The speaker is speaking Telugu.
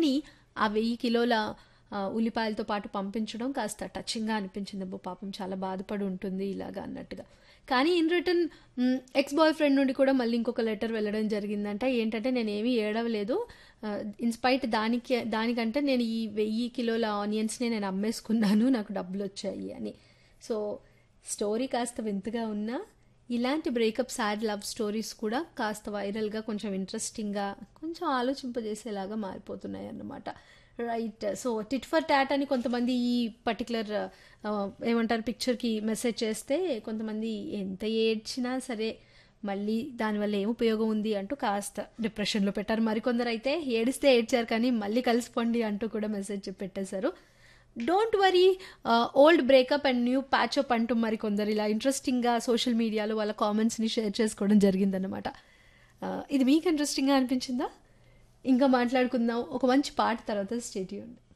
దాన్ని ఆ వెయ్యి కిలోల ఆ, ఉల్లిపాయలతో పాటు పంపించడం కాస్త టచింగ్గా అనిపించింది అబ్బో పాపం చాలా బాధపడి ఉంటుంది ఇలాగా అన్నట్టుగా కానీ in return ex boyfriend నుండి కూడా మళ్ళీ ఇంకొక లెటర్ వెళ్ళడం జరిగిందంట ఏంటంటే నేను ఏమీ ఏడవలేదు ఇన్స్పైట్ దానికి దానికంటే నేను ఈ వెయ్యి కిలోల ఆనియన్స్ని నేను అమ్మేసుకున్నాను నాకు డబ్బులు వచ్చాయి అని సో స్టోరీ కాస్త వింతగా ఉన్నా ఇలాంటి బ్రేకప్ సాడ్ లవ్ స్టోరీస్ కూడా కాస్త వైరల్గా కొంచెం ఇంట్రెస్టింగ్గా కొంచెం ఆలోచింపజేసేలాగా మారిపోతున్నాయి అన్నమాట right so tit for tat అని కొంతమంది ఈ పర్టికులర్ ఏమంటారు పిక్చర్కి మెసేజ్ చేస్తే కొంతమంది ఎంత ఏడ్చినా సరే మళ్ళీ దానివల్ల ఏం ఉపయోగం ఉంది అంటూ కాస్త డిప్రెషన్లో పెట్టారు మరికొందరు అయితే ఏడిస్తే ఏడ్చారు కానీ మళ్ళీ కలిసిపోండి అంటూ కూడా మెసేజ్ పెట్టేశారు don't worry old breakup and new patchup అంటూ మరి కొందరు ఇలా ఇంట్రెస్టింగ్గా సోషల్ మీడియాలో వాళ్ళ కామెంట్స్ని షేర్ చేసుకోవడం జరిగిందనమాట ఇది మీకు ఇంట్రెస్టింగ్గా అనిపించిందా ఇంకా మాట్లాడుకుందాం ఒక మంచి పాట తర్వాత స్టేట్ చేయండి